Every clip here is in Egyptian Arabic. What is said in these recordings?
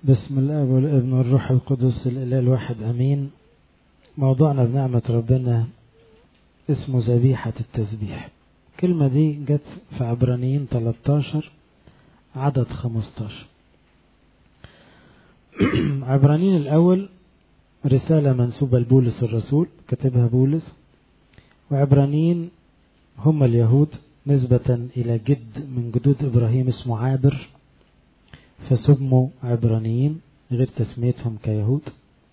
بسم الله والابن والروح القدس الإله الواحد أمين موضوعنا بنعمة ربنا اسمه ذبيحة التسبيح الكلمة دي جت في عبرانيين 13 عدد 15 عبرانيين الأول رسالة منسوبة لبولس الرسول كتبها بولس وعبرانيين هم اليهود نسبة إلى جد من جدود إبراهيم اسمه عابر فسموا عبرانيين غير تسميتهم كيهود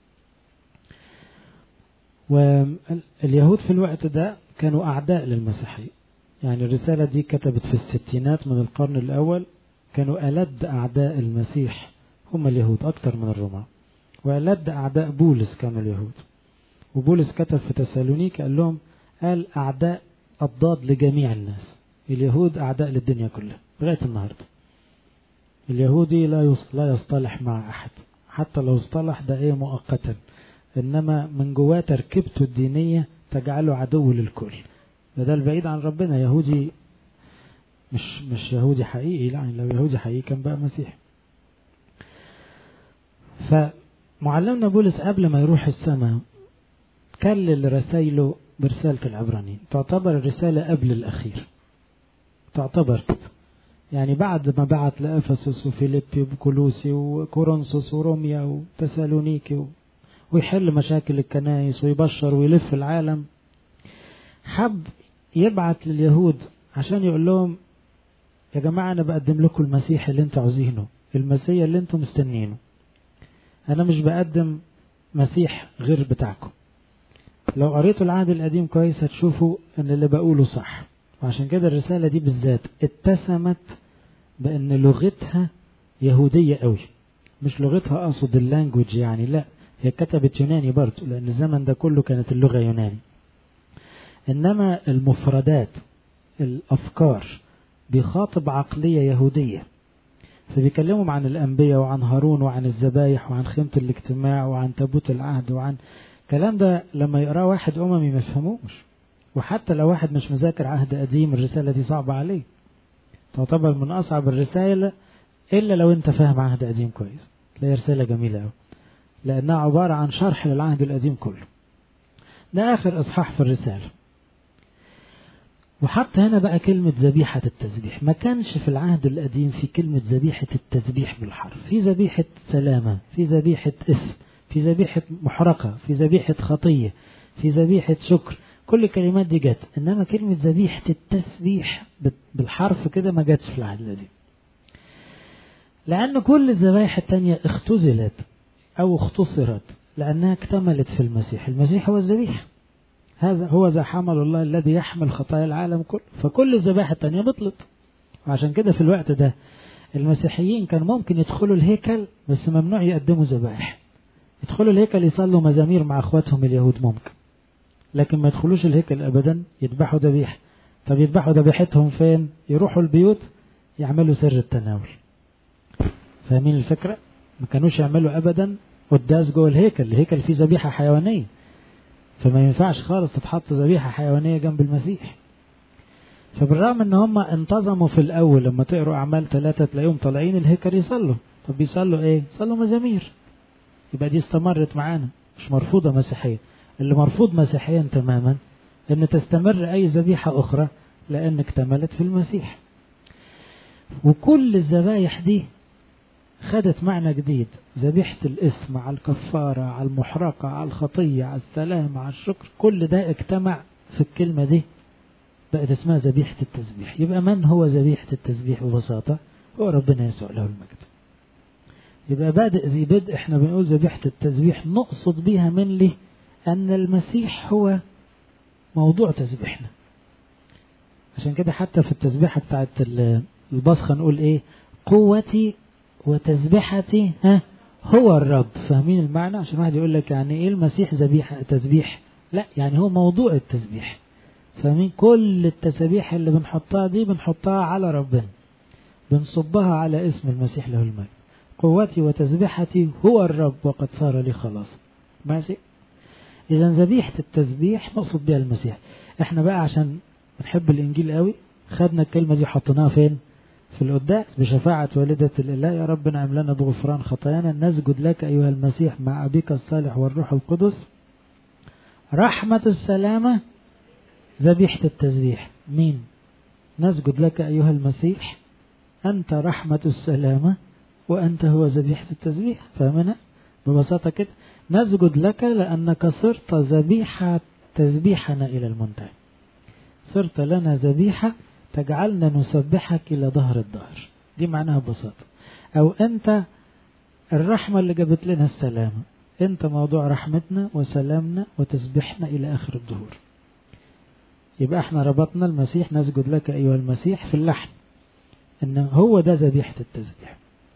واليهود في الوقت ده كانوا أعداء للمسيحية يعني الرسالة دي كتبت في الستينات من القرن الأول كانوا ألد أعداء المسيح هم اليهود أكثر من الرومان وألد أعداء بولس كانوا اليهود وبولس كتب في تسالونيك قال لهم قال أعداء أضداد لجميع الناس اليهود أعداء للدنيا كلها لغاية النهاردة اليهودي لا لا يصطلح مع أحد حتى لو اصطلح ده إيه مؤقتا إنما من جواه تركيبته الدينية تجعله عدو للكل ده البعيد عن ربنا يهودي مش مش يهودي حقيقي يعني لو يهودي حقيقي كان بقى مسيحي فمعلمنا بولس قبل ما يروح السماء كلل رسائله برسالة العبرانيين تعتبر الرسالة قبل الأخير تعتبر كده يعني بعد ما بعت لأفسس وفيليبي وكولوسي وكورنثوس وروميا وتسالونيكي و... ويحل مشاكل الكنائس ويبشر ويلف العالم حب يبعت لليهود عشان يقول لهم يا جماعة أنا بقدم لكم المسيح اللي انتوا عاوزينه المسيح اللي انتوا مستنينه أنا مش بقدم مسيح غير بتاعكم لو قريتوا العهد القديم كويس هتشوفوا ان اللي بقوله صح وعشان كده الرسالة دي بالذات اتسمت بأن لغتها يهودية قوي مش لغتها أقصد اللانجوج يعني لا هي كتبت يوناني برضه لأن الزمن ده كله كانت اللغة يوناني إنما المفردات الأفكار بيخاطب عقلية يهودية فبيكلمهم عن الأنبياء وعن هارون وعن الذبايح وعن خيمة الاجتماع وعن تابوت العهد وعن الكلام ده لما يقراه واحد أممي ما يفهموش وحتى لو واحد مش مذاكر عهد قديم الرسالة دي صعبة عليه تعتبر من أصعب الرسائل إلا لو أنت فاهم عهد قديم كويس تلاقي رسالة جميلة أوي لأنها عبارة عن شرح للعهد القديم كله ده آخر إصحاح في الرسالة وحط هنا بقى كلمة ذبيحة التسبيح ما كانش في العهد القديم في كلمة ذبيحة التسبيح بالحرف في ذبيحة سلامة في ذبيحة إثم في ذبيحة محرقة في ذبيحة خطية في ذبيحة شكر كل الكلمات دي جت انما كلمة ذبيحة التسبيح بالحرف كده ما جاتش في العهد القديم لأن كل الذبائح التانية اختزلت أو اختصرت لأنها اكتملت في المسيح المسيح هو الذبيحة هذا هو ذا حمل الله الذي يحمل خطايا العالم كله فكل الذبائح التانية بطلت وعشان كده في الوقت ده المسيحيين كان ممكن يدخلوا الهيكل بس ممنوع يقدموا ذبائح يدخلوا الهيكل يصلوا مزامير مع اخواتهم اليهود ممكن لكن ما يدخلوش الهيكل ابدا يذبحوا ذبيحه طب يذبحوا ذبيحتهم فين يروحوا البيوت يعملوا سر التناول فاهمين الفكره ما كانوش يعملوا ابدا قداس جوه الهيكل الهيكل فيه ذبيحه حيوانيه فما ينفعش خالص تتحط ذبيحه حيوانيه جنب المسيح فبالرغم ان هم انتظموا في الاول لما تقروا اعمال ثلاثه تلاقيهم طالعين الهيكل يصلوا طب بيصلوا ايه يصلوا مزامير يبقى دي استمرت معانا مش مرفوضة مسيحيا اللي مرفوض مسيحيا تماما ان تستمر اي ذبيحة اخرى لان اكتملت في المسيح وكل الذبايح دي خدت معنى جديد ذبيحة الاسم على الكفارة على المحرقة على الخطية على السلام على الشكر كل ده اجتمع في الكلمة دي بقت اسمها ذبيحة التسبيح يبقى من هو ذبيحة التسبيح ببساطة هو ربنا يسوع له المجد يبقى بادئ ذي بدء احنا بنقول ذبيحة التسبيح نقصد بيها من لي أن المسيح هو موضوع تسبيحنا عشان كده حتى في التسبيحة بتاعت البصخة نقول ايه قوتي وتسبيحتي ها هو الرب فاهمين المعنى عشان واحد يقول لك يعني ايه المسيح ذبيحة تسبيح لا يعني هو موضوع التسبيح فاهمين كل التسابيح اللي بنحطها دي بنحطها على ربنا بنصبها على اسم المسيح له المجد قوتي وتسبيحتي هو الرب وقد صار لي خلاص ماشي اذا ذبيحة التسبيح مقصود بها المسيح احنا بقى عشان بنحب الانجيل قوي خدنا الكلمة دي حطيناها فين في القداس بشفاعة والدة الإله يا رب نعم لنا بغفران خطايانا نسجد لك أيها المسيح مع أبيك الصالح والروح القدس رحمة السلامة ذبيحة التسبيح مين نسجد لك أيها المسيح أنت رحمة السلامة وأنت هو ذبيحة التسبيح فاهمنا ببساطة كده نسجد لك لأنك صرت ذبيحة تسبيحنا إلى المنتهى صرت لنا ذبيحة تجعلنا نسبحك إلى ظهر الدهر دي معناها ببساطة أو أنت الرحمة اللي جابت لنا السلامة أنت موضوع رحمتنا وسلامنا وتسبيحنا إلى آخر الدهور يبقى احنا ربطنا المسيح نسجد لك أيها المسيح في اللحن ان هو ده ذبيحة التسبيح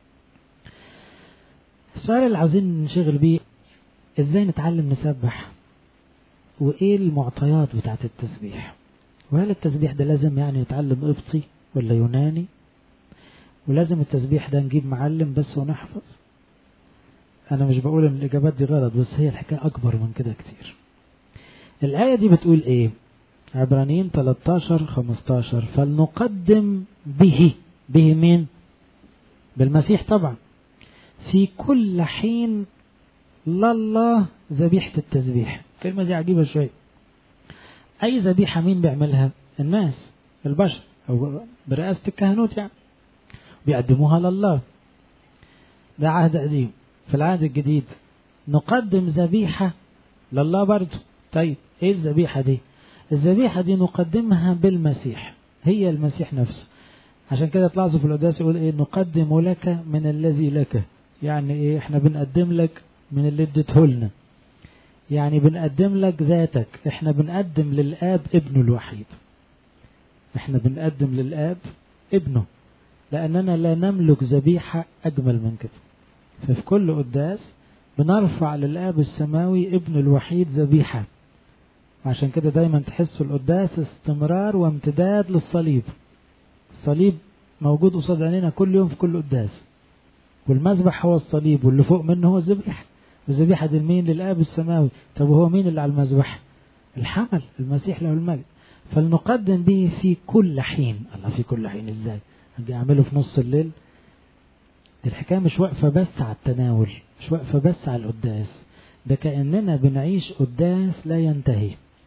السؤال اللي عاوزين نشغل بيه ازاي نتعلم نسبح وايه المعطيات بتاعت التسبيح وهل التسبيح ده لازم يعني يتعلم قبطي ولا يوناني ولازم التسبيح ده نجيب معلم بس ونحفظ انا مش بقول ان الاجابات دي غلط بس هي الحكاية اكبر من كده كتير الآية دي بتقول ايه عبرانيين 13 15 فلنقدم به به مين بالمسيح طبعا في كل حين لله ذبيحة التسبيح الكلمة دي عجيبة شوية أي ذبيحة مين بيعملها الناس البشر أو برئاسة الكهنوت يعني بيقدموها لله ده عهد قديم في العهد الجديد نقدم ذبيحة لله برضه طيب ايه الذبيحة دي الذبيحة دي نقدمها بالمسيح هي المسيح نفسه عشان كده تلاحظوا في القداس يقول ايه نقدم لك من الذي لك يعني ايه احنا بنقدم لك من اللي اديته لنا يعني بنقدم لك ذاتك احنا بنقدم للاب ابنه الوحيد احنا بنقدم للاب ابنه لاننا لا نملك ذبيحة اجمل من كده ففي كل قداس بنرفع للاب السماوي ابنه الوحيد ذبيحة عشان كده دايما تحسوا القداس استمرار وامتداد للصليب الصليب موجود قصاد عينينا كل يوم في كل قداس والمذبح هو الصليب واللي فوق منه هو الذبيحة والذبيحة دي لمين للآب السماوي طب وهو مين اللي على المذبح الحمل المسيح له المجد فلنقدم به في كل حين الله في كل حين ازاي هنجي اعمله في نص الليل دي الحكاية مش واقفة بس على التناول مش واقفة بس على القداس ده كأننا بنعيش قداس لا ينتهي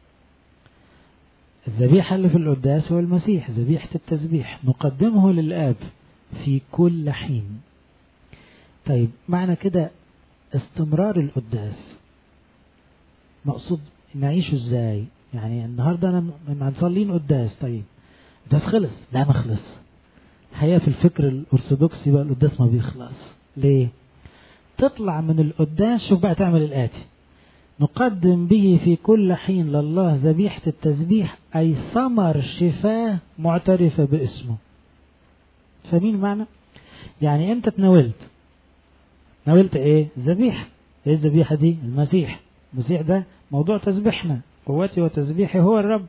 الذبيحة اللي في القداس هو المسيح ذبيحة التسبيح نقدمه للآب في كل حين طيب معنى كده استمرار القداس مقصود نعيشه ازاي يعني النهاردة انا هنصلين قداس طيب القداس خلص لا ما خلص الحقيقة في الفكر الأرثوذكسي بقى القداس ما بيخلص ليه تطلع من القداس شوف بقى تعمل الآتي نقدم به في كل حين لله ذبيحة التسبيح أي ثمر شفاه معترفة باسمه فمين معنى يعني انت تناولت ناولت ايه ذبيحة ايه الذبيحة دي المسيح المسيح ده موضوع تسبيحنا قوتي وتسبيحي هو الرب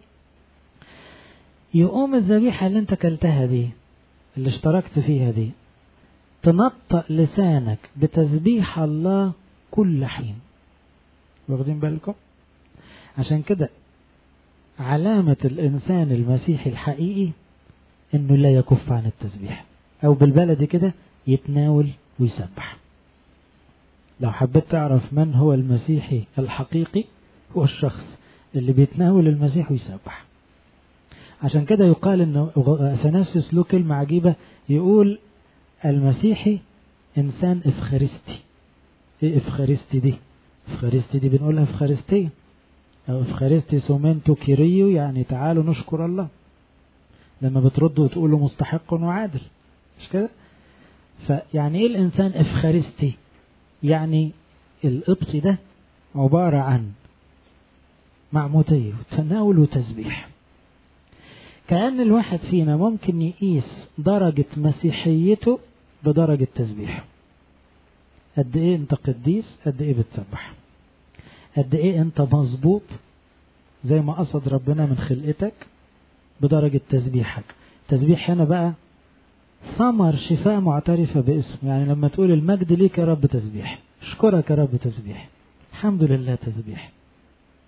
يقوم الذبيحة اللي انت كلتها دي اللي اشتركت فيها دي تنطق لسانك بتسبيح الله كل حين واخدين بالكم عشان كده علامة الإنسان المسيحي الحقيقي إنه لا يكف عن التسبيح أو بالبلدي كده يتناول ويسبح لو حبيت تعرف من هو المسيحي الحقيقي هو الشخص اللي بيتناول المسيح ويسبح عشان كده يقال انه اثناسيوس له كلمة عجيبة يقول المسيحي انسان افخارستي ايه افخارستي دي افخارستي دي بنقولها افخارستية او افخارستي سومنتو كيريو يعني تعالوا نشكر الله لما بتردوا وتقولوا مستحق وعادل مش كده فيعني ايه الانسان افخارستي يعني القبط ده عبارة عن معمودية وتناول وتسبيح كأن الواحد فينا ممكن يقيس درجة مسيحيته بدرجة تسبيح قد ايه انت قديس قد ايه بتسبح قد ايه انت مظبوط زي ما قصد ربنا من خلقتك بدرجة تسبيحك تسبيح هنا بقى ثمر شفاء معترفة باسم يعني لما تقول المجد ليك يا رب تسبيح اشكرك يا رب تسبيح الحمد لله تسبيح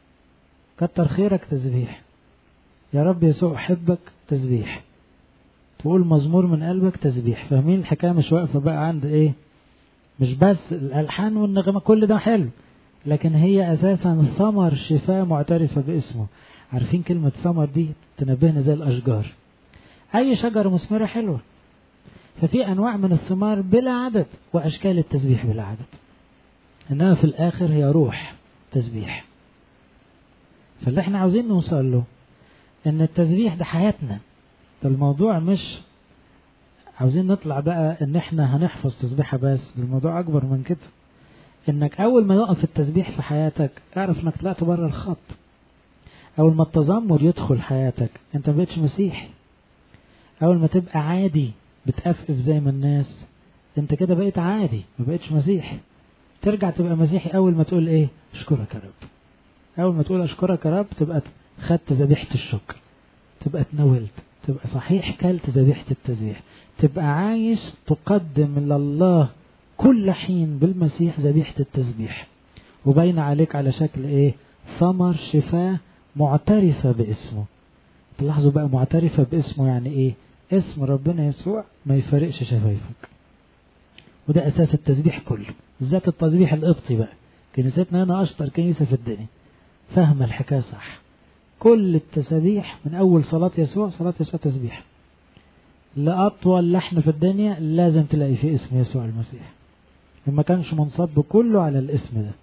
كتر خيرك تسبيح يا رب يسوع أحبك تسبيح تقول مزمور من قلبك تسبيح فاهمين الحكاية مش واقفة بقى عند ايه مش بس الألحان والنغمة كل ده حلو لكن هي أساسا ثمر شفاء معترفة باسمه عارفين كلمة ثمر دي تنبهنا زي الأشجار أي شجرة مثمرة حلوة ففي أنواع من الثمار بلا عدد وأشكال التسبيح بلا عدد إنما في الآخر هي روح تسبيح فاللي احنا عاوزين نوصل له إن التسبيح ده حياتنا ده الموضوع مش عاوزين نطلع بقى إن احنا هنحفظ تسبيحة بس الموضوع أكبر من كده إنك أول ما يقف التسبيح في حياتك اعرف إنك طلعت بره الخط أول ما التذمر يدخل حياتك أنت ما بقتش مسيحي أول ما تبقى عادي بتقفقف زي ما الناس أنت كده بقيت عادي ما بقتش مسيحي ترجع تبقى مسيحي أول ما تقول إيه أشكرك يا رب أول ما تقول أشكرك يا رب تبقى خدت ذبيحة الشكر تبقى تناولت تبقى صحيح كلت ذبيحة التسبيح تبقى عايش تقدم لله كل حين بالمسيح ذبيحة التسبيح وبين عليك على شكل ايه ثمر شفاء معترفة باسمه تلاحظوا بقى معترفة باسمه يعني ايه اسم ربنا يسوع ما يفرقش شفايفك وده اساس التسبيح كله بالذات التسبيح القبطي بقى كنيستنا هنا اشطر كنيسة في الدنيا فاهمة الحكاية صح كل التسابيح من اول صلاة يسوع صلاة يسوع تسبيح لأطول لحن في الدنيا لازم تلاقي فيه اسم يسوع المسيح ما كانش منصب كله على الاسم ده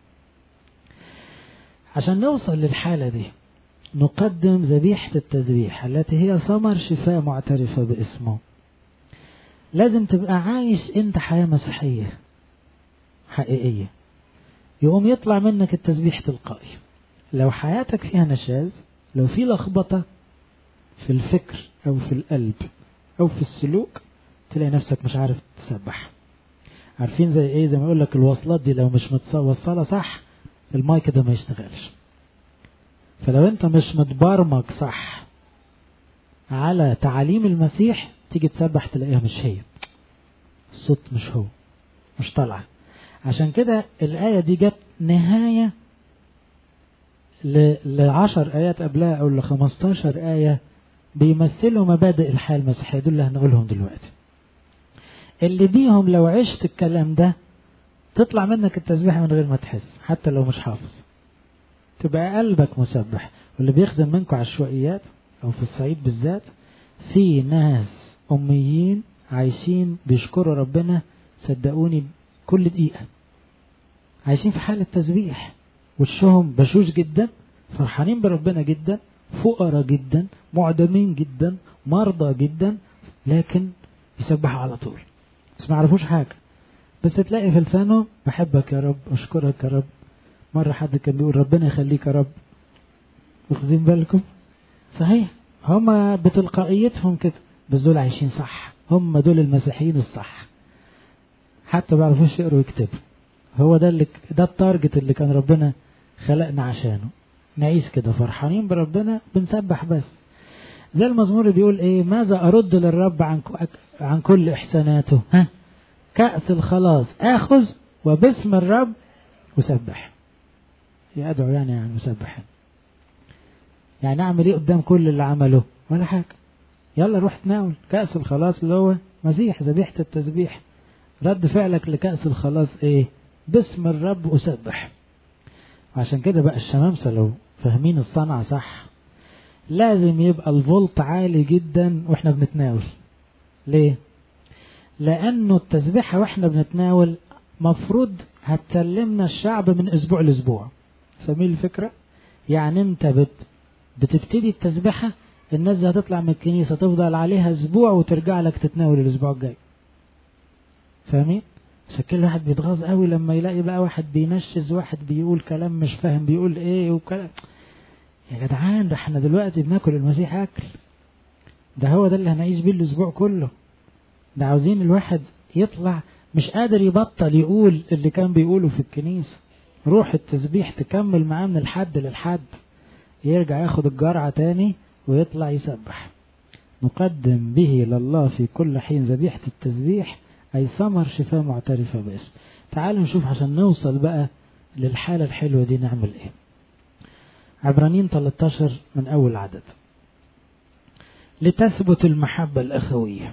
عشان نوصل للحالة دي نقدم ذبيحة التسبيح التي هي ثمر شفاء معترفة باسمه لازم تبقى عايش انت حياة مسيحية حقيقية يقوم يطلع منك التسبيح تلقائي لو حياتك فيها نشاز لو في لخبطة في الفكر أو في القلب أو في السلوك تلاقي نفسك مش عارف تسبح عارفين زي ايه زي ما يقول لك الوصلات دي لو مش متوصلة صح المايك ده ما يشتغلش فلو انت مش متبرمج صح على تعاليم المسيح تيجي تسبح تلاقيها مش هي الصوت مش هو مش طالعه عشان كده الآية دي جت نهاية لعشر آيات قبلها أو لخمستاشر آية بيمثلوا مبادئ الحياة المسيحية دول اللي هنقولهم دلوقتي اللي بيهم لو عشت الكلام ده تطلع منك التسبيح من غير ما تحس حتى لو مش حافظ تبقى قلبك مسبح واللي بيخدم منكم عشوائيات أو في الصعيد بالذات في ناس أميين عايشين بيشكروا ربنا صدقوني كل دقيقة عايشين في حالة تسبيح وشهم بشوش جدا فرحانين بربنا جدا فقراء جدا معدمين جدا مرضى جدا لكن يسبحوا على طول بس ما يعرفوش حاجة بس تلاقي في لسانه بحبك يا رب أشكرك يا رب مرة حد كان بيقول ربنا يخليك يا رب واخدين بالكم صحيح هما بتلقائيتهم كده بس دول عايشين صح هم دول المسيحيين الصح حتى ما بيعرفوش يقروا ويكتبوا هو ده اللي ده التارجت اللي كان ربنا خلقنا عشانه نعيش كده فرحانين بربنا بنسبح بس زي المزمور اللي بيقول ايه ماذا ارد للرب عن عن كل احساناته ها كأس الخلاص اخذ وباسم الرب اسبح يدعو يعني عن مسبح يعني اعمل ايه قدام كل اللي عمله ولا حاجه يلا روح تناول كأس الخلاص اللي هو مسيح ذبيحة التسبيح رد فعلك لكأس الخلاص ايه باسم الرب أسبح عشان كده بقى الشمامسة لو فاهمين الصنعة صح لازم يبقى الفولت عالي جدا واحنا بنتناول ليه لانه التسبيحة واحنا بنتناول مفروض هتسلمنا الشعب من اسبوع لاسبوع فاهمين الفكرة يعني انت بت بتبتدي التسبيحة الناس دي هتطلع من الكنيسة تفضل عليها اسبوع وترجع لك تتناول الاسبوع الجاي فاهمين عشان كل واحد بيتغاظ قوي لما يلاقي بقى واحد بينشز واحد بيقول كلام مش فاهم بيقول ايه وكلام يا جدعان ده احنا دلوقتي بناكل المسيح اكل ده هو ده اللي هنعيش بيه الاسبوع كله ده عاوزين الواحد يطلع مش قادر يبطل يقول اللي كان بيقوله في الكنيسة روح التسبيح تكمل معاه من الحد للحد يرجع ياخد الجرعة تاني ويطلع يسبح نقدم به لله في كل حين ذبيحة التسبيح أي ثمر شفاء معترفة باسم تعالوا نشوف عشان نوصل بقى للحالة الحلوة دي نعمل ايه عبرانيين 13 من أول عدد لتثبت المحبة الأخوية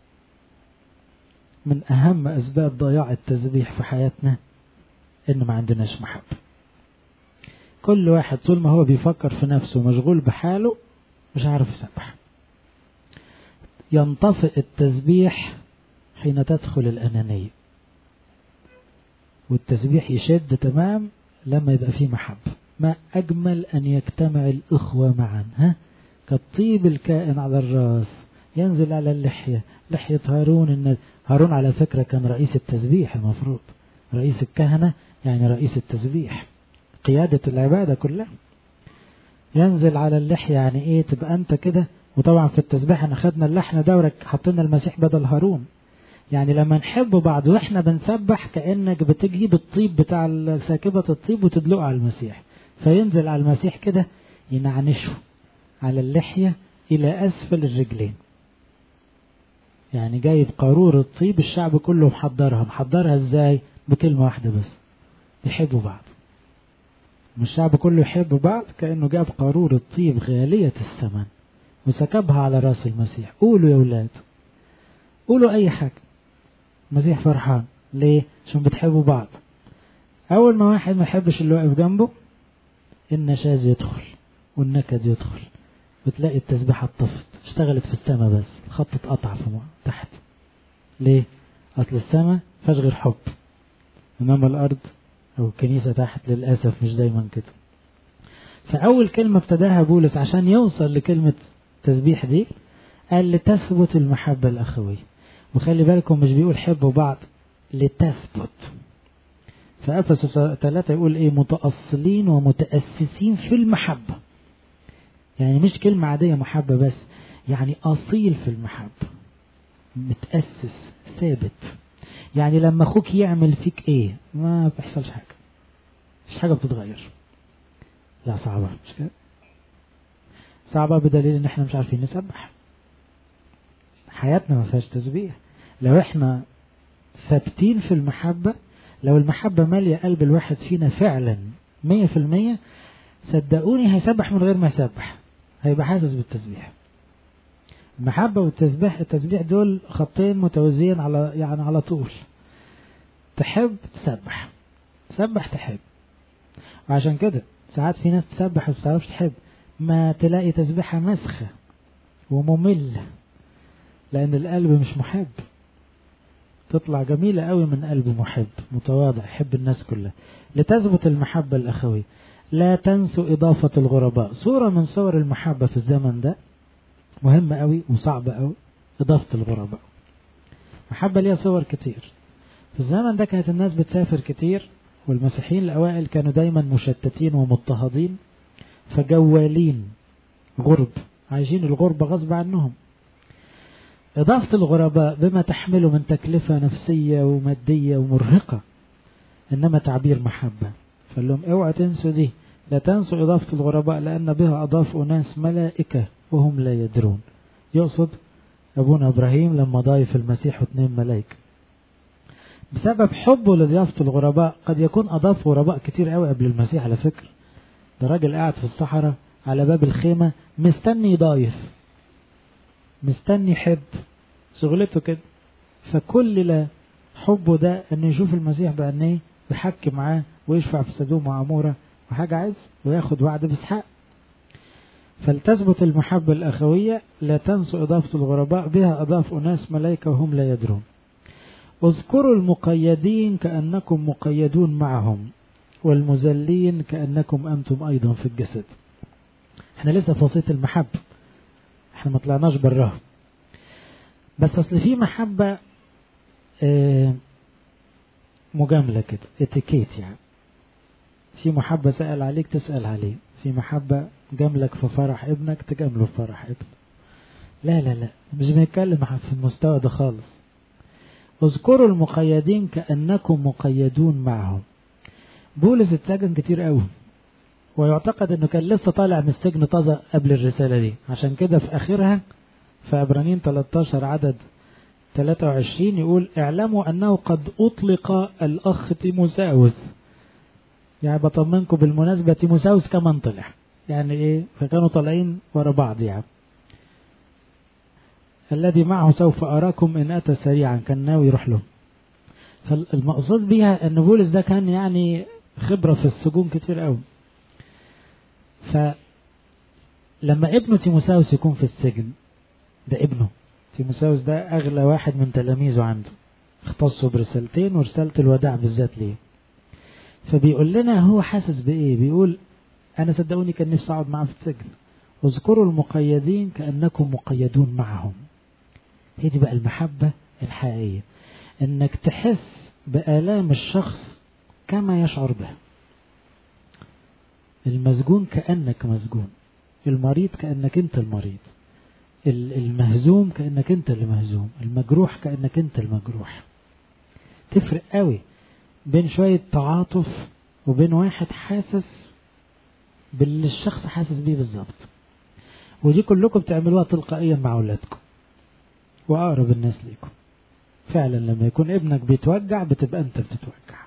من أهم أسباب ضياع التسبيح في حياتنا إن ما عندناش محبة كل واحد طول ما هو بيفكر في نفسه مشغول بحاله مش عارف يسبح ينطفئ التسبيح حين تدخل الأنانية والتسبيح يشد تمام لما يبقى فيه محبة ما أجمل أن يجتمع الإخوة معا ها كالطيب الكائن على الرأس ينزل على اللحية لحية هارون إن هارون على فكرة كان رئيس التسبيح المفروض رئيس الكهنة يعني رئيس التسبيح قيادة العبادة كلها ينزل على اللحية يعني ايه تبقى انت كده وطبعا في التسبيح احنا خدنا اللحن دورك حطينا المسيح بدل هارون يعني لما نحب بعض واحنا بنسبح كأنك بتجيب الطيب بتاع ساكبة الطيب وتدلقه على المسيح فينزل على المسيح كده ينعنشه على اللحية إلى أسفل الرجلين يعني جايب قارور الطيب الشعب كله محضرها محضرها ازاي بكلمة واحدة بس يحبوا بعض الشعب كله يحب بعض كأنه جاب قارور الطيب غالية الثمن وسكبها على راس المسيح قولوا يا ولاد قولوا أي حاجة المسيح فرحان ليه؟ عشان بتحبوا بعض أول ما واحد ما يحبش اللي واقف جنبه النشاز يدخل والنكد يدخل بتلاقي التسبيحة اتطفت اشتغلت في السماء بس الخط اتقطع في تحت ليه؟ أصل السماء فيهاش غير حب إنما الأرض أو الكنيسة تحت للأسف مش دايما كده فأول كلمة ابتداها بولس عشان يوصل لكلمة تسبيح دي قال لتثبت المحبة الأخوية وخلي بالكم مش بيقول حبوا بعض لتثبت فأفسس ثلاثة يقول إيه متأصلين ومتأسسين في المحبة يعني مش كلمة عادية محبة بس يعني أصيل في المحبة متأسس ثابت يعني لما أخوك يعمل فيك إيه ما بيحصلش حاجة مش حاجة بتتغير لا صعبة مش كده صعبة بدليل إن إحنا مش عارفين نسبح حياتنا ما فيهاش تسبيح لو إحنا ثابتين في المحبة لو المحبة مالية قلب الواحد فينا فعلا مية في المية صدقوني هيسبح من غير ما يسبح هيبقى حاسس بالتسبيح المحبة والتسبيح التسبيح دول خطين متوازيين على يعني على طول تحب تسبح تسبح تحب وعشان كده ساعات في ناس تسبح بس تعرفش تحب ما تلاقي تسبيحها مسخة ومملة لأن القلب مش محب تطلع جميلة قوي من قلب محب متواضع يحب الناس كلها لتثبت المحبة الأخوية لا تنسوا إضافة الغرباء صورة من صور المحبة في الزمن ده مهمة قوي وصعبة قوي إضافة الغرباء محبة ليها صور كتير في الزمن ده كانت الناس بتسافر كتير والمسيحيين الأوائل كانوا دايما مشتتين ومضطهدين فجوالين غرب عايشين الغربة غصب عنهم إضافة الغرباء بما تحمله من تكلفة نفسية ومادية ومرهقة إنما تعبير محبة فقال لهم اوعى تنسوا دي لا تنسوا إضافة الغرباء لأن بها أضاف أناس ملائكة وهم لا يدرون يقصد أبونا إبراهيم لما ضايف المسيح واثنين ملائكة بسبب حبه لضيافة الغرباء قد يكون أضاف غرباء كتير قوي قبل المسيح على فكرة ده راجل قاعد في الصحراء على باب الخيمة مستني يضايف مستني يحب شغلته كده فكل لا حبه ده انه يشوف المسيح بعينيه ويحكي معاه ويشفع في سدوم وعمورة وحاجة عز وياخد وعد بإسحاق فلتثبت المحبة الأخوية لا تنسوا إضافة الغرباء بها أضاف أناس ملائكة وهم لا يدرون اذكروا المقيدين كأنكم مقيدون معهم والمذلين كأنكم أنتم أيضا في الجسد احنا لسه في وصية المحبة احنا ما طلعناش براها بس اصل في محبة اه مجاملة كده اتيكيت يعني في محبة سأل عليك تسأل عليه في محبة جاملك في فرح ابنك تجامله في فرح ابنك لا لا لا مش بنتكلم في المستوى ده خالص اذكروا المقيدين كأنكم مقيدون معهم بولس اتسجن كتير قوي ويعتقد انه كان لسه طالع من السجن طازة قبل الرسالة دي عشان كده في اخرها في عبرانيين 13 عدد 23 يقول اعلموا انه قد اطلق الاخ تيموساوس يعني بطمنكم بالمناسبة تيموساوس كمان طلع يعني ايه فكانوا طالعين ورا بعض يعني الذي معه سوف أراكم إن أتى سريعا كان ناوي يروح له فالمقصود بيها أن بولس ده كان يعني خبرة في السجون كتير قوي فلما ابنه تيموساوس يكون في السجن ده ابنه تيموساوس ده أغلى واحد من تلاميذه عنده اختصوا برسالتين ورسالة الوداع بالذات ليه فبيقول لنا هو حاسس بإيه بيقول أنا صدقوني كان نفسي أقعد معاه في السجن واذكروا المقيدين كأنكم مقيدون معهم هي دي بقى المحبة الحقيقية انك تحس بآلام الشخص كما يشعر به المسجون كأنك مسجون المريض كأنك انت المريض المهزوم كأنك انت اللي مهزوم المجروح كأنك انت المجروح تفرق قوي بين شوية تعاطف وبين واحد حاسس باللي الشخص حاسس بيه بالظبط ودي كلكم بتعملوها تلقائيا مع اولادكم واقرب الناس ليكم فعلا لما يكون ابنك بيتوجع بتبقى انت بتتوجع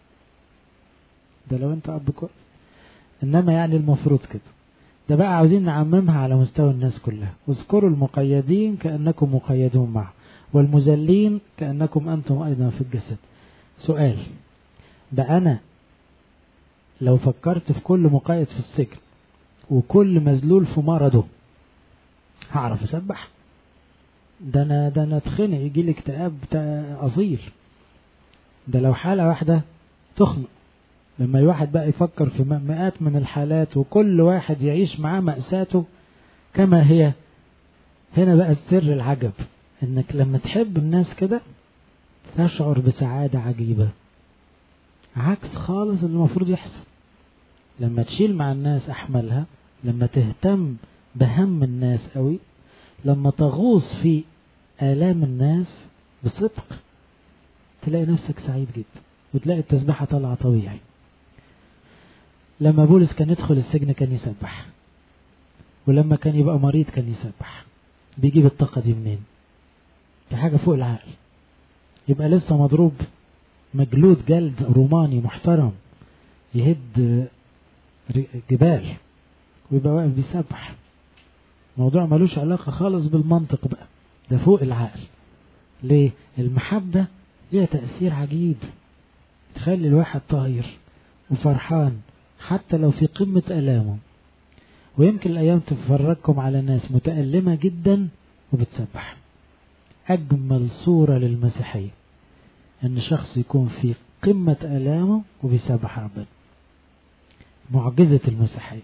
ده لو انت اب كويس انما يعني المفروض كده ده بقى عاوزين نعممها على مستوى الناس كلها واذكروا المقيدين كأنكم مقيدون معه والمذلين كأنكم أنتم أيضا في الجسد سؤال ده أنا لو فكرت في كل مقيد في السجن وكل مذلول في مرضه هعرف اسبح ده انا ده انا اتخنق يجي لي اكتئاب اصيل ده لو حاله واحده تخنق لما الواحد بقى يفكر في مئات من الحالات وكل واحد يعيش معاه مأساته كما هي هنا بقى السر العجب انك لما تحب الناس كده تشعر بسعادة عجيبة عكس خالص اللي المفروض يحصل لما تشيل مع الناس أحملها لما تهتم بهم الناس قوي لما تغوص في آلام الناس بصدق تلاقي نفسك سعيد جدا وتلاقي التسبيحة طالعة طبيعي لما بولس كان يدخل السجن كان يسبح ولما كان يبقى مريض كان يسبح بيجيب الطاقة دي منين دي حاجة فوق العقل يبقى لسه مضروب مجلود جلد روماني محترم يهد جبال ويبقى واقف بيسبح موضوع ملوش علاقة خالص بالمنطق بقى ده فوق العقل ليه المحبة ليها تأثير عجيب تخلي الواحد طاير وفرحان حتى لو في قمة ألامه ويمكن الأيام تفرجكم على ناس متألمة جدا وبتسبح أجمل صورة للمسيحية أن شخص يكون في قمة ألامه وبيسبح ربنا معجزة المسيحية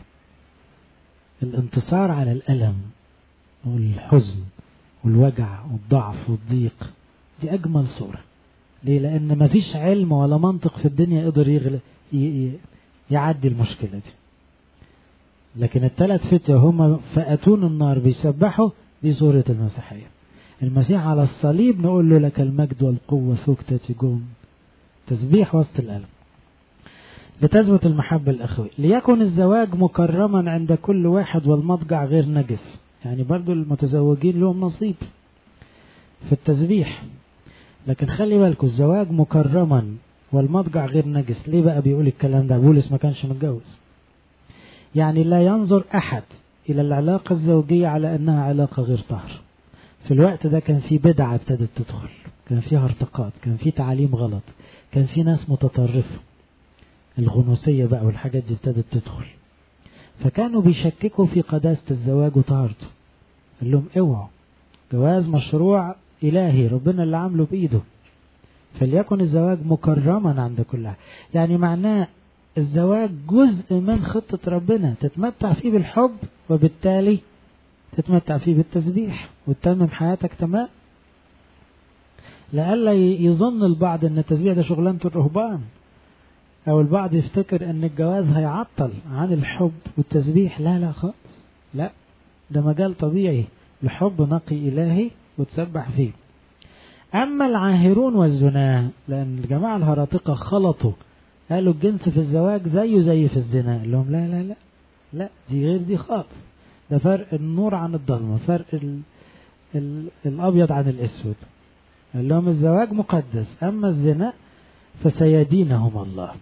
الانتصار على الألم والحزن والوجع والضعف والضيق دي أجمل صورة ليه لأن مفيش علم ولا منطق في الدنيا يقدر يغلب يعدي المشكلة دي لكن الثلاث فتية هم فأتون النار بيسبحوا دي صورة المسيحية المسيح على الصليب نقول له لك المجد والقوة ثكتة جون تسبيح وسط الألم لتثبت المحبة الأخوية ليكن الزواج مكرما عند كل واحد والمضجع غير نجس يعني برضو المتزوجين لهم نصيب في التسبيح لكن خلي بالكم الزواج مكرما والمضجع غير نجس ليه بقى بيقول الكلام ده بولس ما كانش متجوز يعني لا ينظر أحد إلى العلاقة الزوجية على أنها علاقة غير طهر في الوقت ده كان في بدعة ابتدت تدخل كان فيها ارتقاط كان في تعاليم غلط كان في ناس متطرفة الغنوصية بقى والحاجات دي ابتدت تدخل فكانوا بيشككوا في قداسة الزواج وطهارته قال لهم اوعوا جواز مشروع إلهي ربنا اللي عامله بإيده فليكن الزواج مكرما عند كلها يعني معناه الزواج جزء من خطة ربنا تتمتع فيه بالحب وبالتالي تتمتع فيه بالتسبيح وتتمم حياتك تمام لألا يظن البعض ان التسبيح ده شغلانة الرهبان او البعض يفتكر ان الجواز هيعطل عن الحب والتسبيح لا لا خالص لا ده مجال طبيعي لحب نقي الهي وتسبح فيه اما العاهرون والزنا لان الجماعة الهراطقة خلطوا قالوا الجنس في الزواج زيه زي في الزنا قال لهم لا لا لا لا دي غير دي خالص ده فرق النور عن الظلمة فرق ال ال الأبيض عن الأسود قال لهم الزواج مقدس أما الزنا فسيدينهم الله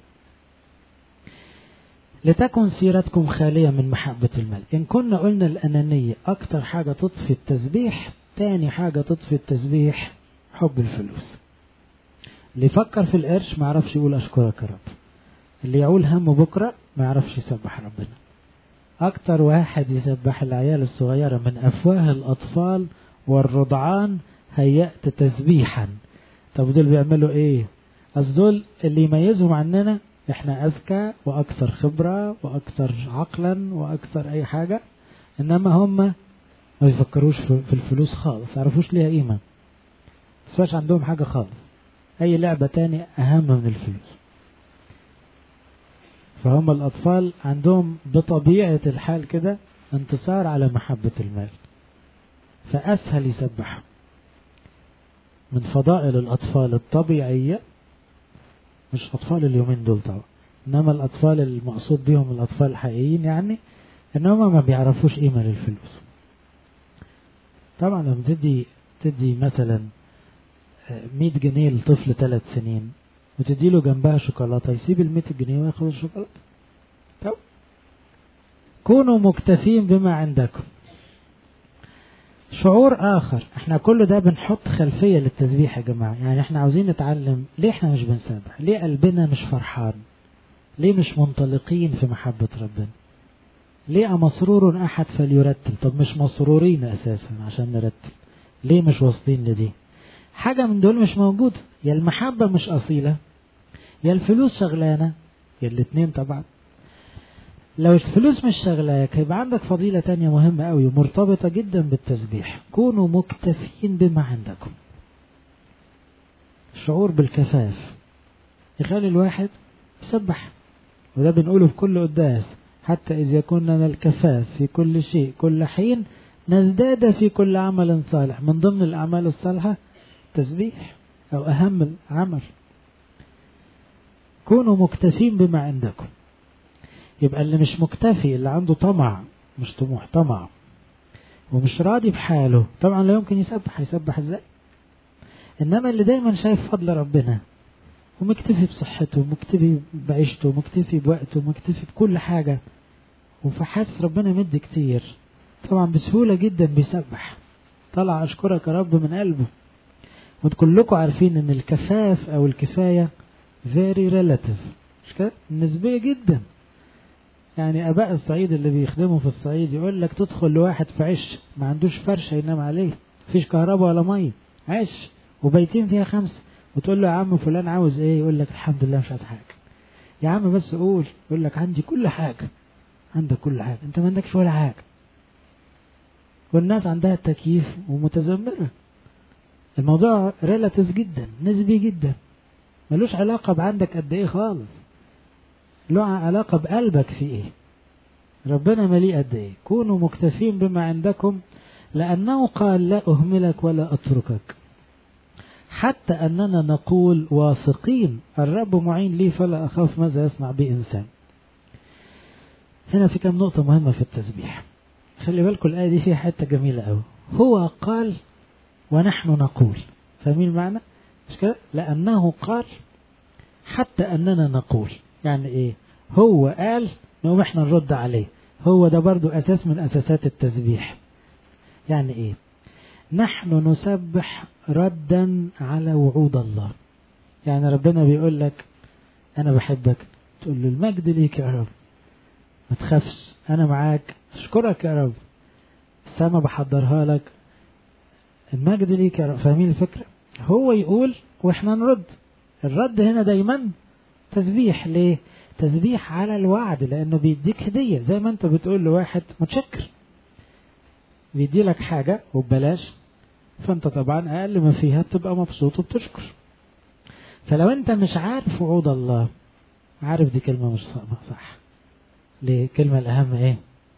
لتكن سيرتكم خالية من محبة المال إن كنا قلنا الأنانية أكتر حاجة تطفي التسبيح تاني حاجة تطفي التسبيح حب الفلوس اللي يفكر في القرش ما يعرفش يقول أشكرك يا رب اللي يقول هم بكرة ما يعرفش يسبح ربنا أكتر واحد يسبح العيال الصغيرة من أفواه الأطفال والرضعان هيأت تسبيحا طب دول بيعملوا إيه أصل دول اللي يميزهم عننا إحنا أذكى وأكثر خبرة وأكثر عقلا وأكثر أي حاجة إنما هم ما بيفكروش في الفلوس خالص يعرفوش ليها قيمة بس عندهم حاجة خالص أي لعبة تاني أهم من الفلوس فهم الأطفال عندهم بطبيعة الحال كده انتصار على محبة المال فأسهل يسبحوا من فضائل الأطفال الطبيعية مش أطفال اليومين دول طبعا إنما الأطفال المقصود بهم الأطفال الحقيقيين يعني إنهم ما بيعرفوش قيمة للفلوس طبعا لما تدي تدي مثلا 100 جنيه لطفل ثلاث سنين وتدي له جنبها شوكولاتة يسيب ال 100 جنيه وياخد الشوكولاتة طب كونوا مكتفين بما عندكم شعور آخر احنا كل ده بنحط خلفية للتسبيح يا جماعة يعني احنا عاوزين نتعلم ليه احنا مش بنسبح ليه قلبنا مش فرحان ليه مش منطلقين في محبة ربنا ليه مسرور أحد فليرتل طب مش مسرورين أساسا عشان نرتل ليه مش واصلين لدي حاجة من دول مش موجودة يا المحبة مش أصيلة يا الفلوس شغلانة يا الاتنين طبعا لو الفلوس مش شغلاك هيبقى عندك فضيلة تانية مهمة قوي ومرتبطة جدا بالتسبيح كونوا مكتفين بما عندكم الشعور بالكفاف يخلي الواحد يسبح وده بنقوله في كل قداس حتى إذ يكون لنا الكفاف في كل شيء كل حين نزداد في كل عمل صالح من ضمن الأعمال الصالحة تسبيح أو أهم العمل كونوا مكتفين بما عندكم يبقى اللي مش مكتفي اللي عنده طمع مش طموح طمع ومش راضي بحاله طبعا لا يمكن يسبح يسبح ازاي انما اللي دايما شايف فضل ربنا ومكتفي بصحته مكتفي بعيشته مكتفي بوقته مكتفي بكل حاجة وفحاسس ربنا مد كتير طبعا بسهولة جدا بيسبح طلع أشكرك يا رب من قلبه وكلكم عارفين ان الكفاف او الكفاية very relative مش كده نسبية جدا يعني اباء الصعيد اللي بيخدموا في الصعيد يقول لك تدخل لواحد في عش ما عندوش فرشه ينام عليه مفيش كهرباء ولا ميه عش وبيتين فيها خمسه وتقول له يا عم فلان عاوز ايه يقول لك الحمد لله مش عايز حاجه يا عم بس قول يقول لك عندي كل حاجه عندك كل حاجه انت ما عندكش ولا حاجه والناس عندها تكييف ومتذمره الموضوع ريلاتيف جدا نسبي جدا ملوش علاقة بعندك قد ايه خالص له علاقة بقلبك في ايه ربنا مليء قد ايه كونوا مكتفين بما عندكم لأنه قال لا أهملك ولا أتركك حتى أننا نقول واثقين الرب معين لي فلا أخاف ماذا يصنع بي إنسان هنا في كم نقطة مهمة في التسبيح خلي بالكم الآية دي فيها حتة جميلة أوي هو قال ونحن نقول فاهمين المعنى مش كده لأنه قال حتى أننا نقول يعني إيه هو قال نقوم إحنا نرد عليه هو ده برضو أساس من أساسات التسبيح يعني إيه نحن نسبح ردا على وعود الله يعني ربنا بيقول لك أنا بحبك تقول له المجد ليك يا رب ما تخافش أنا معاك أشكرك يا رب السما بحضرها لك المجد ليك يا رب فاهمين الفكرة هو يقول واحنا نرد الرد هنا دايما تسبيح ليه تسبيح على الوعد لانه بيديك هدية زي ما انت بتقول لواحد متشكر بيدي لك حاجة وببلاش فانت طبعا اقل ما فيها بتبقى مبسوط وبتشكر فلو انت مش عارف وعود الله عارف دي كلمة مش صح ليه الكلمة الاهم ايه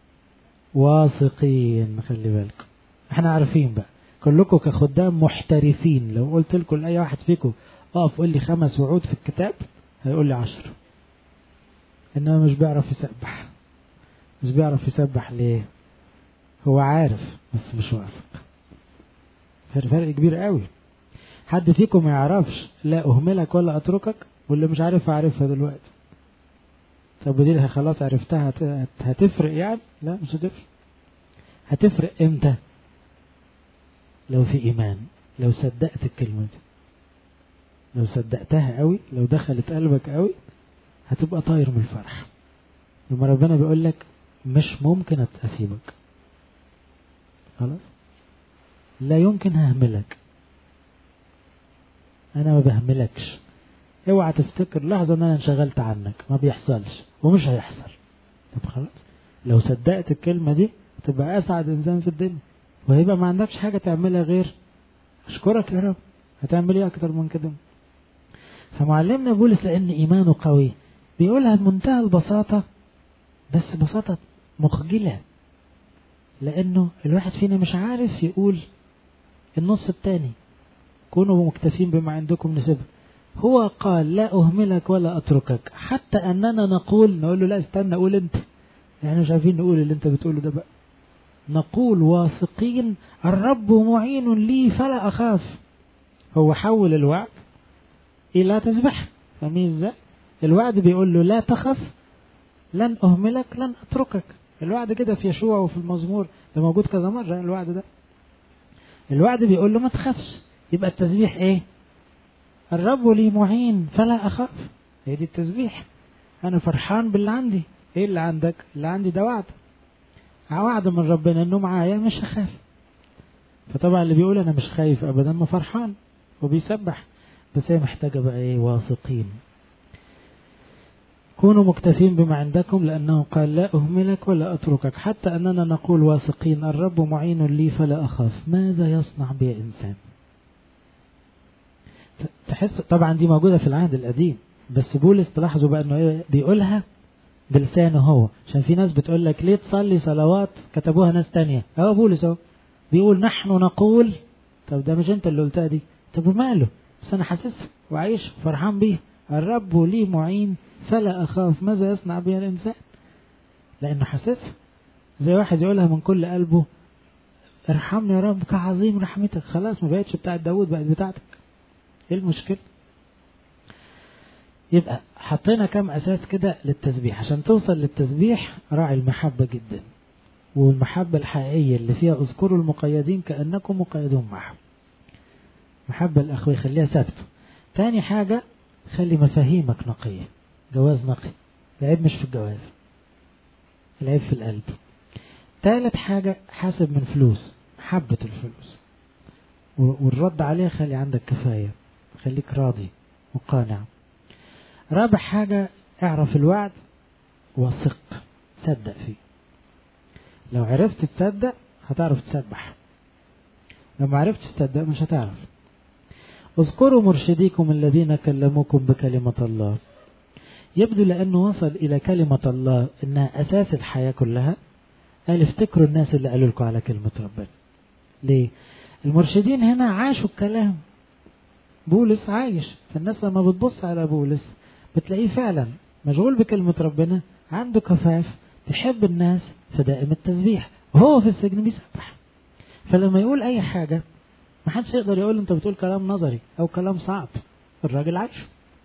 واثقين خلي بالكم احنا عارفين بقى كلكم كخدام محترفين لو قلت لكم لأي واحد فيكم اقف قول لي خمس وعود في الكتاب هيقول لي عشر انما مش بيعرف يسبح مش بيعرف يسبح ليه هو عارف بس مش واثق فرق فرق كبير قوي حد فيكم ما يعرفش لا اهملك ولا اتركك واللي مش عارف اعرفها دلوقتي طب ودي خلاص عرفتها هتفرق يعني لا مش هتفرق هتفرق امتى لو في إيمان لو صدقت الكلمة دي لو صدقتها قوي لو دخلت قلبك قوي هتبقى طاير من الفرح لما ربنا بيقول لك مش ممكن أسيبك خلاص لا يمكن ههملك أنا ما بهملكش اوعى تفتكر لحظة ان انا انشغلت عنك ما بيحصلش ومش هيحصل طب خلاص لو صدقت الكلمة دي تبقى اسعد انسان في الدنيا وهيبقى ما عندكش حاجة تعملها غير اشكرك يا رب هتعمل ايه اكتر من كده فمعلمنا بولس لان ايمانه قوي بيقولها بمنتهى البساطة بس بساطة مخجلة لانه الواحد فينا مش عارف يقول النص التاني كونوا مكتفين بما عندكم نسبه هو قال لا أهملك ولا أتركك حتى أننا نقول نقول له لا استنى قول أنت يعني مش عارفين نقول اللي أنت بتقوله ده بقى نقول واثقين الرب معين لي فلا أخاف هو حول الوعد إلى تسبح فاهمين ازاي؟ الوعد بيقول له لا تخف لن أهملك لن أتركك الوعد كده في يشوع وفي المزمور ده موجود كذا مرة الوعد ده الوعد بيقول له ما تخافش يبقى التسبيح ايه الرب لي معين فلا أخاف هي دي التسبيح أنا فرحان باللي عندي إيه اللي عندك اللي عندي ده وعد وعد من ربنا إنه معايا مش هخاف فطبعا اللي بيقول أنا مش خايف أبدا ما فرحان وبيسبح بس هي محتاجة بقى إيه واثقين كونوا مكتفين بما عندكم لأنه قال لا أهملك ولا أتركك حتى أننا نقول واثقين الرب معين لي فلا أخاف ماذا يصنع بي إنسان تحس طبعا دي موجودة في العهد القديم بس بولس تلاحظوا بقى انه ايه بيقولها بلسانه هو عشان في ناس بتقول لك ليه تصلي صلوات كتبوها ناس تانية اهو بولس اهو بيقول نحن نقول طب ده مش انت اللي قلتها دي طب وماله بس انا حاسسها وعايش فرحان بيها الرب لي معين فلا اخاف ماذا يصنع بها الانسان لانه حاسسها زي واحد يقولها من كل قلبه ارحمني يا رب كعظيم رحمتك خلاص ما بقتش بتاعت داود بقت بتاعتك ايه المشكلة يبقى حطينا كم اساس كده للتسبيح عشان توصل للتسبيح راعي المحبة جدا والمحبة الحقيقية اللي فيها اذكروا المقيدين كأنكم مقيدون معهم محبة الأخوة خليها ثابتة تاني حاجة خلي مفاهيمك نقية جواز نقي العيب مش في الجواز العيب في القلب تالت حاجة حاسب من فلوس محبة الفلوس والرد عليها خلي عندك كفاية خليك راضي وقانع رابع حاجة اعرف الوعد وثق صدق فيه لو عرفت تصدق هتعرف تسبح لو ما عرفتش تصدق مش هتعرف اذكروا مرشديكم الذين كلموكم بكلمة الله يبدو لأنه وصل إلى كلمة الله إنها أساس الحياة كلها قال افتكروا الناس اللي قالوا لكم على كلمة ربنا ليه المرشدين هنا عاشوا الكلام بولس عايش فالناس لما بتبص على بولس بتلاقيه فعلا مشغول بكلمة ربنا عنده كفاف تحب الناس فدائم التسبيح وهو في السجن بيسبح فلما يقول أي حاجة ما حدش يقدر يقول انت بتقول كلام نظري او كلام صعب الراجل عايش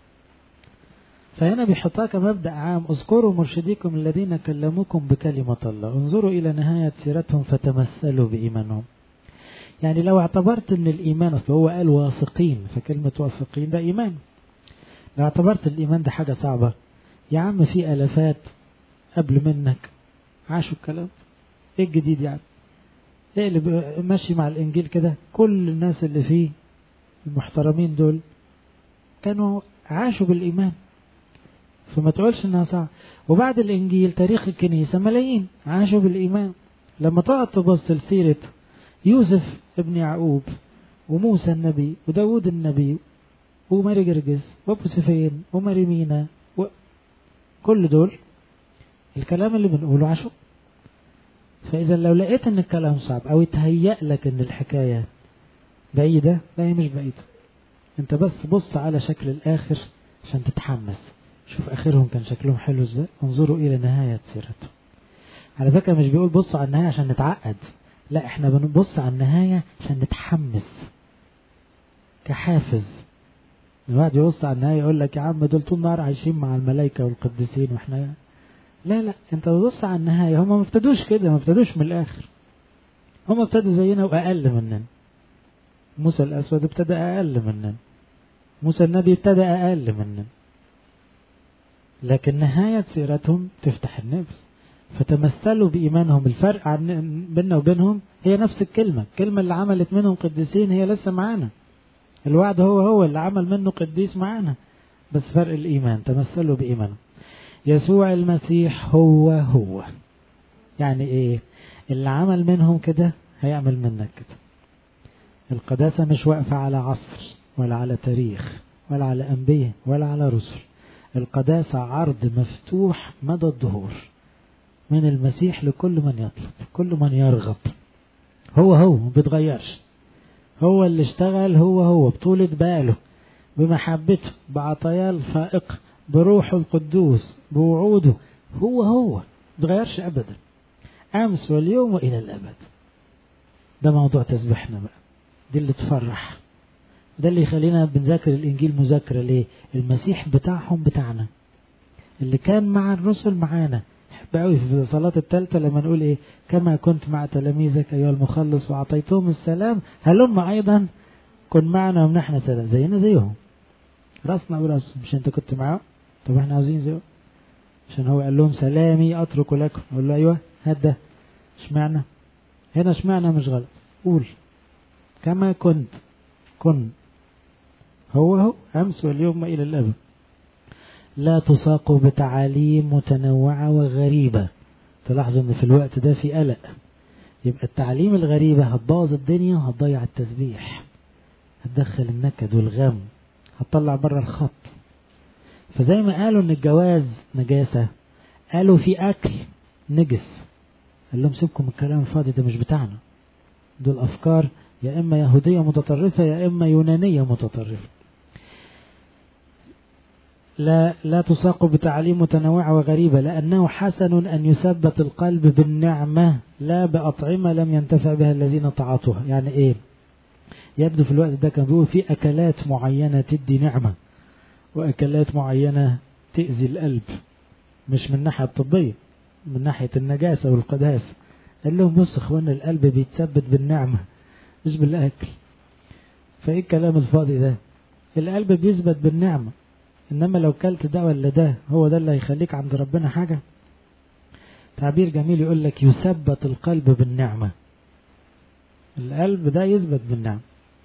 فهنا بيحطها كمبدأ عام اذكروا مرشديكم الذين كلموكم بكلمة الله انظروا إلى نهاية سيرتهم فتمثلوا بإيمانهم يعني لو اعتبرت ان الإيمان أصل هو قال واثقين فكلمة واثقين ده إيمان لو اعتبرت الإيمان ده حاجة صعبة يا عم في ألفات قبل منك عاشوا الكلام ايه الجديد يعني ايه اللي ماشي مع الانجيل كده كل الناس اللي فيه المحترمين دول كانوا عاشوا بالايمان فما تقولش انها صعب وبعد الانجيل تاريخ الكنيسه ملايين عاشوا بالايمان لما تقعد تبص لسيره يوسف ابن يعقوب وموسى النبي وداود النبي وماري جرجس وابو سفين وماري مينا كل دول الكلام اللي بنقوله عاشوا فإذا لو لقيت إن الكلام صعب أو يتهيأ لك إن الحكاية بعيدة لا هي مش بعيدة أنت بس بص على شكل الآخر عشان تتحمس شوف آخرهم كان شكلهم حلو إزاي انظروا إلى نهاية سيرتهم على فكرة مش بيقول بصوا على النهاية عشان نتعقد لا احنا بنبص على النهاية عشان نتحمس كحافز الواحد يبص على النهاية يقول لك يا عم دول طول النهار عايشين مع الملائكة والقديسين واحنا لا لا انت بتبص على النهاية هم ما ابتدوش كده ما ابتدوش من الاخر هم ابتدوا زينا واقل مننا موسى الأسود ابتدى أقل مننا موسى النبي ابتدى أقل مننا لكن نهاية سيرتهم تفتح النفس فتمثلوا بإيمانهم الفرق عن بيننا وبينهم هي نفس الكلمة الكلمة اللي عملت منهم قديسين هي لسه معانا الوعد هو هو اللي عمل منه قديس معانا بس فرق الإيمان تمثلوا بإيمانهم يسوع المسيح هو هو يعني إيه اللي عمل منهم كده هيعمل منك كده القداسة مش واقفة على عصر ولا على تاريخ ولا على أنبياء ولا على رسل القداسة عرض مفتوح مدى الظهور من المسيح لكل من يطلب كل من يرغب هو هو ما بيتغيرش هو اللي اشتغل هو هو بطولة باله بمحبته بعطاياه الفائقة بروحه القدوس بوعوده هو هو ما بيتغيرش أبدا أمس واليوم وإلى الأبد ده موضوع تسبيحنا بقى دي اللي تفرح ده اللي يخلينا بنذاكر الإنجيل مذاكرة ليه المسيح بتاعهم بتاعنا اللي كان مع الرسل معانا بحب قوي في الصلاة الثالثة لما نقول إيه كما كنت مع تلاميذك أيها المخلص وأعطيتهم السلام هلم أيضا كن معنا ومنحنا سلام زينا زيهم راسنا براس مش أنت كنت معاه طب احنا عاوزين زيه عشان هو قال لهم سلامي أترك لكم أقول له أيوه هات ده اشمعنى هنا اشمعنى مش غلط قول كما كنت كن هو هو أمس واليوم إلى الأبد لا تساق بتعاليم متنوعة وغريبة تلاحظوا ان في الوقت ده في قلق يبقى التعليم الغريبة هتبوظ الدنيا وهتضيع التسبيح هتدخل النكد والغم هتطلع بره الخط فزي ما قالوا ان الجواز نجاسة قالوا في اكل نجس قال لهم سيبكم الكلام الفاضي ده مش بتاعنا دول افكار يا اما يهودية متطرفة يا اما يونانية متطرفة لا لا تساق بتعليم متنوعة وغريبة لأنه حسن أن يثبت القلب بالنعمة لا بأطعمة لم ينتفع بها الذين تعاطوها يعني إيه يبدو في الوقت ده كان بيقول في أكلات معينة تدي نعمة وأكلات معينة تأذي القلب مش من الناحية الطبية من ناحية النجاسة والقداسة قال لهم بص اخوانا القلب بيتثبت بالنعمة مش بالأكل فإيه الكلام الفاضي ده القلب بيثبت بالنعمة إنما لو كلت ده ولا ده هو ده اللي هيخليك عند ربنا حاجة تعبير جميل يقول لك يثبت القلب بالنعمة القلب ده يثبت بالنعمة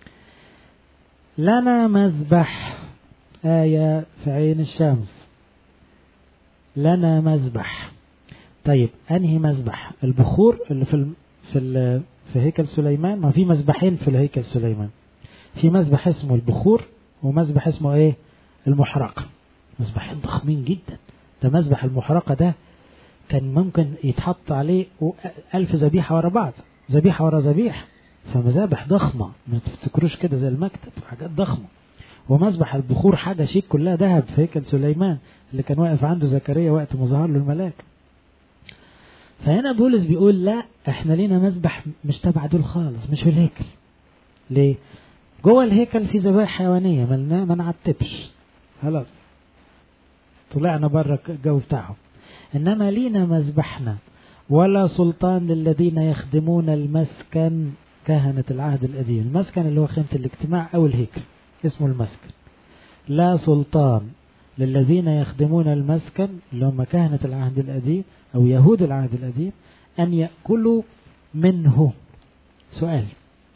لنا مذبح آية في عين الشمس لنا مذبح طيب أنهي مذبح البخور اللي في ال في ال في هيكل سليمان ما في مذبحين في الهيكل سليمان في مذبح اسمه البخور ومذبح اسمه ايه المحرقة مذبحين ضخمين جدا ده مذبح المحرقة ده كان ممكن يتحط عليه ألف ذبيحة ورا بعض ذبيحة ورا ذبيحة فمذابح ضخمة ما تفتكروش كده زي المكتب حاجات ضخمة ومذبح البخور حاجة شيك كلها ذهب في هيكل سليمان اللي كان واقف عنده زكريا وقت ما ظهر له الملاك فهنا بولس بيقول لا احنا لينا مذبح مش تبع دول خالص مش في الهيكل ليه جوه الهيكل في ذبائح حيوانية ملنا ما نعتبش خلاص طلعنا بره الجو بتاعهم انما لينا مذبحنا ولا سلطان للذين يخدمون المسكن كهنة العهد القديم المسكن اللي هو خيمة الاجتماع او الهيكل اسمه المسكن لا سلطان للذين يخدمون المسكن اللي هم كهنة العهد القديم أو يهود العهد القديم أن يأكلوا منه سؤال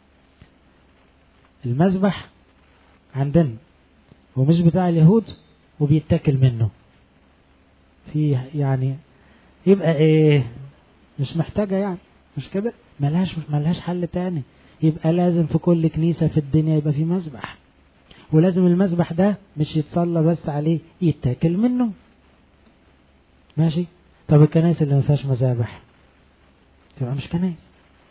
المذبح عندنا ومش بتاع اليهود وبيتاكل منه في يعني يبقى ايه مش محتاجة يعني مش كده ملهاش ملهاش حل تاني يبقى لازم في كل كنيسة في الدنيا يبقى في مذبح ولازم المذبح ده مش يتصلى بس عليه يتاكل منه ماشي طب الكنائس اللي ما فيهاش مذابح تبقى مش كنائس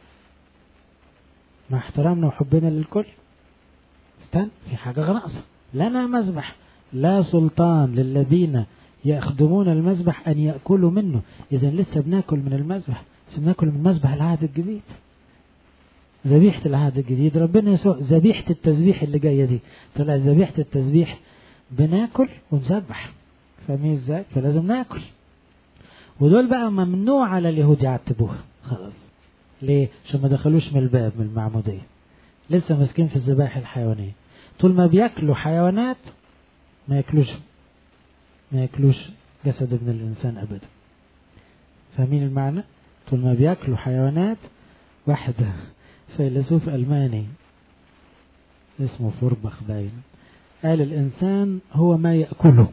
مع احترامنا وحبنا للكل استنى في حاجة ناقصة لنا مذبح لا سلطان للذين يخدمون المذبح أن يأكلوا منه إذا لسه بناكل من المذبح لسه بناكل من مذبح العهد الجديد ذبيحة العهد الجديد ربنا يسوع ذبيحة التسبيح اللي جاية دي طلع ذبيحة التسبيح بناكل ونسبح فاهمين ازاي فلازم ناكل ودول بقى ممنوع على اليهود يعتبوها خلاص ليه عشان ما دخلوش من الباب من المعمودية لسه ماسكين في الذبائح الحيوانية طول ما بياكلوا حيوانات ما ياكلوش ما ياكلوش جسد ابن الإنسان أبدا فاهمين المعنى طول ما بياكلوا حيوانات واحد فيلسوف ألماني اسمه فوربخ باين قال الإنسان هو ما يأكله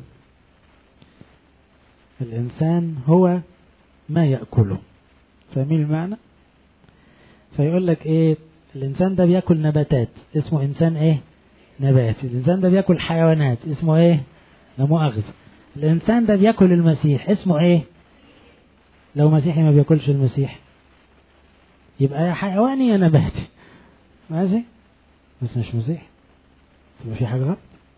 الإنسان هو ما يأكله فاهمين المعنى فيقول لك ايه الإنسان ده بياكل نباتات اسمه إنسان ايه نباتي الإنسان ده بياكل حيوانات اسمه ايه لا مؤاخذة الإنسان ده بياكل المسيح اسمه ايه لو مسيحي ما بياكلش المسيح يبقى يا حيواني يا نباتي ماشي بس مش مسيحي يبقى في حاجة غلط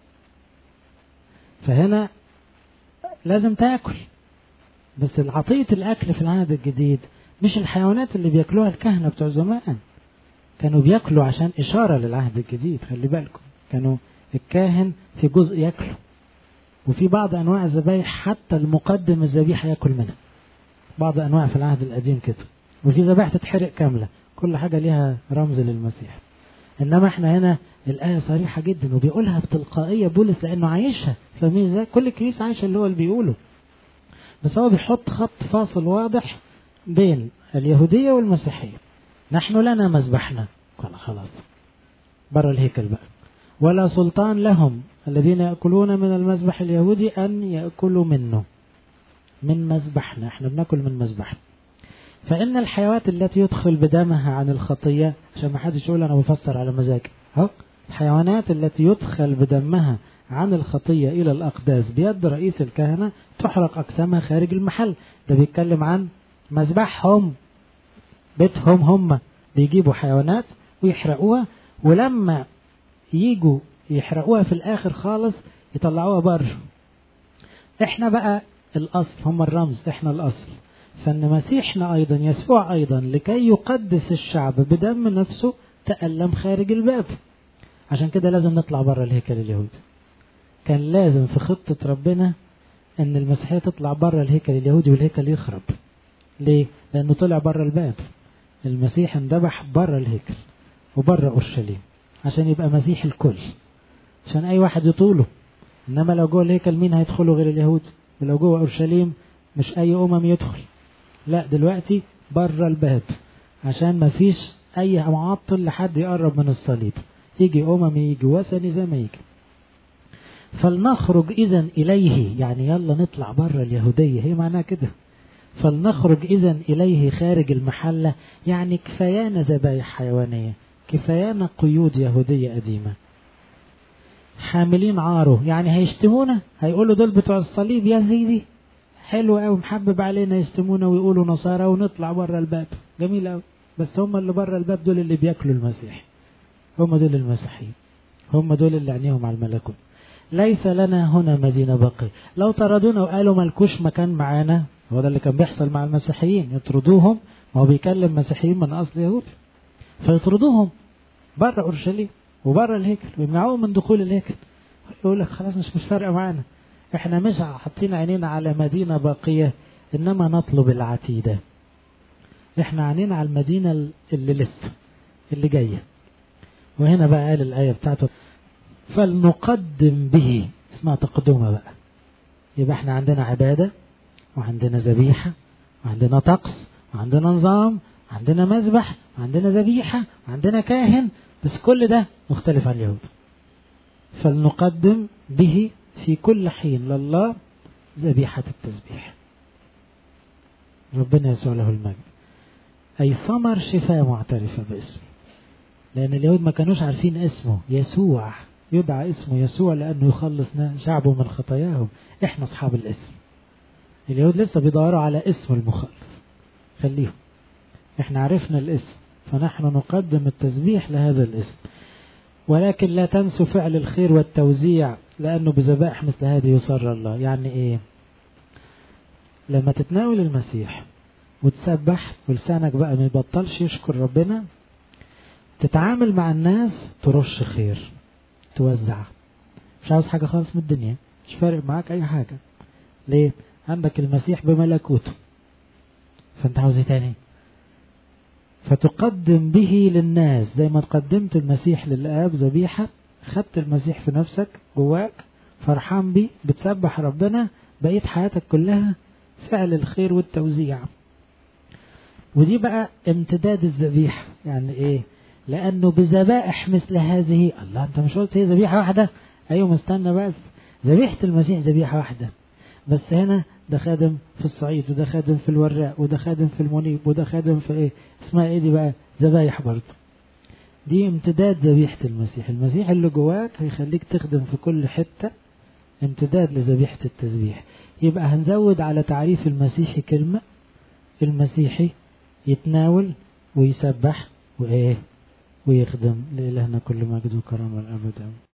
فهنا لازم تاكل بس عطية الأكل في العهد الجديد مش الحيوانات اللي بياكلوها الكهنة بتوع زمان كانوا بياكلوا عشان إشارة للعهد الجديد خلي بالكم كانوا الكاهن في جزء ياكله وفي بعض أنواع الذبايح حتى المقدم الذبيحة ياكل منها بعض أنواع في العهد القديم كده وفي ذبائح تتحرق كاملة كل حاجة ليها رمز للمسيح إنما إحنا هنا الآية صريحة جدا وبيقولها بتلقائية بولس لأنه عايشها فاهمين إزاي؟ كل كنيسة عايشة اللي هو اللي بيقوله بس هو بيحط خط فاصل واضح بين اليهودية والمسيحية نحن لنا مذبحنا قال خلاص بره الهيكل بقى ولا سلطان لهم الذين يأكلون من المذبح اليهودي أن يأكلوا منه من مذبحنا احنا بناكل من مذبحنا فإن الحيوات التي يدخل بدمها عن الخطية عشان ما حدش يقول أنا بفسر على مزاجي اهو الحيوانات التي يدخل بدمها عن الخطية إلى الأقداس بيد رئيس الكهنة تحرق أقسامها خارج المحل ده بيتكلم عن مذبحهم بيتهم هم بيجيبوا حيوانات ويحرقوها ولما يجوا يحرقوها في الآخر خالص يطلعوها بره احنا بقى الأصل هم الرمز احنا الأصل فإن مسيحنا أيضا يسوع أيضا لكي يقدس الشعب بدم نفسه تألم خارج الباب عشان كده لازم نطلع بره الهيكل اليهودي كان لازم في خطة ربنا ان المسيحية تطلع بره الهيكل اليهودي والهيكل يخرب ليه؟ لانه طلع بره الباب المسيح اندبح بره الهيكل وبره اورشليم عشان يبقى مسيح الكل عشان اي واحد يطوله انما لو جوه الهيكل مين هيدخله غير اليهود ولو جوه اورشليم مش اي امم يدخل لا دلوقتي بره الباب عشان ما فيش اي معطل لحد يقرب من الصليب يجي امم يجي وثني زي ما يجي فلنخرج اذا اليه يعني يلا نطلع بره اليهوديه هي معناها كده فلنخرج اذا اليه خارج المحله يعني كفايانا ذبايح حيوانيه كفايانا قيود يهوديه قديمه حاملين عاره يعني هيشتمونا هيقولوا دول بتوع الصليب يا سيدي حلو قوي محبب علينا يشتمونا ويقولوا نصارى ونطلع بره الباب جميل قوي بس هم اللي بره الباب دول اللي بياكلوا المسيح هم دول المسيحيين هم دول اللي عينيهم على الملكوت ليس لنا هنا مدينة بقي لو طردونا وقالوا ملكوش مكان معانا هو ده اللي كان بيحصل مع المسيحيين يطردوهم ما هو بيكلم مسيحيين من أصل يهودي فيطردوهم بره أورشليم وبره الهيكل ويمنعوهم من دخول الهيكل يقول لك خلاص مش مش فارقة معانا احنا مش حاطين عينينا على مدينة باقية انما نطلب العتيدة احنا عينينا على المدينة اللي لسه اللي جاية وهنا بقى قال الآية بتاعته فلنقدم به اسمها تقدمة بقى يبقى احنا عندنا عبادة وعندنا ذبيحة وعندنا طقس وعندنا نظام وعندنا مذبح وعندنا ذبيحة وعندنا كاهن بس كل ده مختلف عن اليهود فلنقدم به في كل حين لله ذبيحة التسبيح ربنا يسوع له المجد أي ثمر شفاء معترفة باسمه لأن اليهود ما كانوش عارفين اسمه يسوع يدعى اسمه يسوع لأنه يخلص شعبه من خطاياهم احنا أصحاب الاسم اليهود لسه بيدوروا على اسم المخلص خليهم احنا عرفنا الاسم فنحن نقدم التسبيح لهذا الاسم ولكن لا تنسوا فعل الخير والتوزيع لأنه بذبائح مثل هذه يسر الله يعني ايه لما تتناول المسيح وتسبح ولسانك بقى ما يبطلش يشكر ربنا تتعامل مع الناس ترش خير توزع مش عاوز حاجة خالص من الدنيا مش فارق معاك أي حاجة ليه؟ عندك المسيح بملكوته فأنت عاوز إيه تاني؟ فتقدم به للناس زي ما قدمت المسيح للآب ذبيحة خدت المسيح في نفسك جواك فرحان بيه بتسبح ربنا بقيت حياتك كلها فعل الخير والتوزيع ودي بقى امتداد الذبيحة يعني ايه لانه بذبائح مثل هذه الله انت مش قلت هي ذبيحة واحدة ايوه مستنى بس ذبيحة المسيح ذبيحة واحدة بس هنا ده خادم في الصعيد وده خادم في الوراق وده خادم في المنيب وده خادم في ايه اسمها ايه دي بقى ذبايح برضه دي امتداد ذبيحة المسيح المسيح اللي جواك هيخليك تخدم في كل حتة امتداد لذبيحة التسبيح يبقى هنزود على تعريف المسيحي كلمة المسيحي يتناول ويسبح وإيه ويخدم لإلهنا كل مجد وكرم الأبد